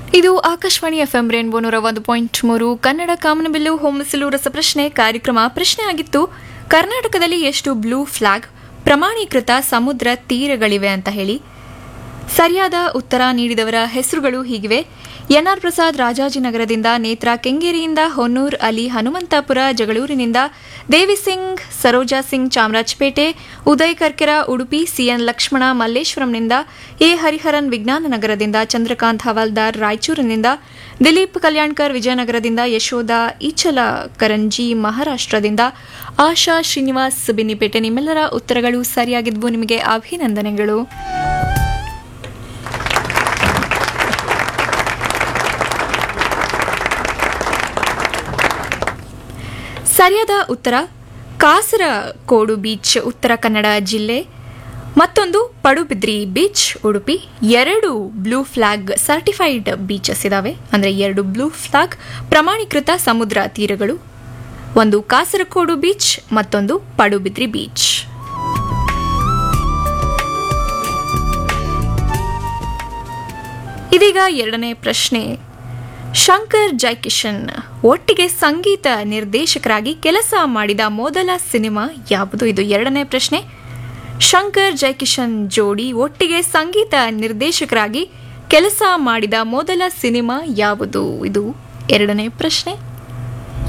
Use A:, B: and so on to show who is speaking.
A: ಇದು Akashvani FM rainbow ನೂರ ಒಂದು ಪಾಯಿಂಟ್ ಮೂರು ಕನ್ನಡ ಕಾಮನಬಿಲ್ಲು ಹೊಮ್ಮಿಸಲು ರಸಪ್ರಶ್ನೆ ಕಾರ್ಯಕ್ರಮ ಪ್ರಶ್ನೆ ಆಗಿತ್ತು ಕರ್ನಾಟಕದಲ್ಲಿ ಎಷ್ಟು ಬ್ಲೂ ಫ್ಲಾಗ್ ಪ್ರಮಾಣೀಕೃತ ಸಮುದ್ರ ತೀರಗಳಿವೆ ಅಂತ ಹೇಳಿ ಸರಿಯಾದ ಉತ್ತರ ನೀಡಿದವರ ಹೆಸರುಗಳು ಹೀಗಿವೆ ಎನ್ಆರ್ ಪ್ರಸಾದ್ ರಾಜಾಜಿನಗರದಿಂದ ನೇತ್ರ ಕೆಂಗೇರಿಯಿಂದ ಹೊನ್ನೂರ್ ಅಲಿ ಹನುಮಂತಾಪುರ ಜಗಳೂರಿನಿಂದ ದೇವಿ ಸಿಂಗ್ ಸರೋಜಾ ಸಿಂಗ್ ಚಾಮರಾಜಪೇಟೆ ಉದಯ್ ಕರ್ಕೆರ ಉಡುಪಿ ಸಿಎನ್ ಲಕ್ಷ್ಮಣ ಮಲ್ಲೇಶ್ವರಂನಿಂದ ಎ ಹರಿಹರನ್ ವಿಜ್ಞಾನ ನಗರದಿಂದ ಚಂದ್ರಕಾಂತ್ ಹವಾಲ್ದಾರ್ ರಾಯಚೂರಿನಿಂದ ದಿಲೀಪ್ ಕಲ್ಯಾಣ್ಕರ್ ವಿಜಯನಗರದಿಂದ ಯಶೋಧ ಈಚಲ ಕರಂಜಿ ಮಹಾರಾಷ್ಟ್ರದಿಂದ ಆಶಾ ಶ್ರೀನಿವಾಸ್ ಬಿನ್ನಿಪೇಟೆ ನಿಮ್ಮೆಲ್ಲರ ಉತ್ತರಗಳು ಸರಿಯಾಗಿದ್ವು ನಿಮಗೆ ಅಭಿನಂದನೆಗಳು ಸರಿಯಾದ ಉತ್ತರ ಕಾಸರಕೋಡು ಬೀಚ್ ಉತ್ತರ ಕನ್ನಡ ಜಿಲ್ಲೆ ಮತ್ತೊಂದು ಪಡುಬಿದ್ರಿ ಬೀಚ್ ಉಡುಪಿ ಎರಡು ಬ್ಲೂ ಫ್ಲಾಗ್ ಸರ್ಟಿಫೈಡ್ ಬೀಚಸ್ ಇದಾವೆ ಅಂದರೆ ಎರಡು ಬ್ಲೂ ಫ್ಲಾಗ್ ಪ್ರಮಾಣೀಕೃತ ಸಮುದ್ರ ತೀರಗಳು ಒಂದು ಕಾಸರಕೋಡು ಬೀಚ್ ಮತ್ತೊಂದು ಪಡುಬಿದ್ರಿ ಬೀಚ್ ಇದೀಗ ಎರಡನೇ ಪ್ರಶ್ನೆ ಶಂಕರ್ ಜೈಕಿಶನ್ ಒಟ್ಟಿಗೆ ಸಂಗೀತ ನಿರ್ದೇಶಕರಾಗಿ ಕೆಲಸ ಮಾಡಿದ ಮೊದಲ ಸಿನಿಮಾ ಯಾವುದು ಇದು ಎರಡನೇ ಪ್ರಶ್ನೆ ಶಂಕರ್ ಜೈಕಿಶನ್ ಜೋಡಿ ಒಟ್ಟಿಗೆ ಸಂಗೀತ ನಿರ್ದೇಶಕರಾಗಿ ಕೆಲಸ ಮಾಡಿದ ಮೊದಲ ಸಿನಿಮಾ ಯಾವುದು ಇದು ಎರಡನೇ ಪ್ರಶ್ನೆ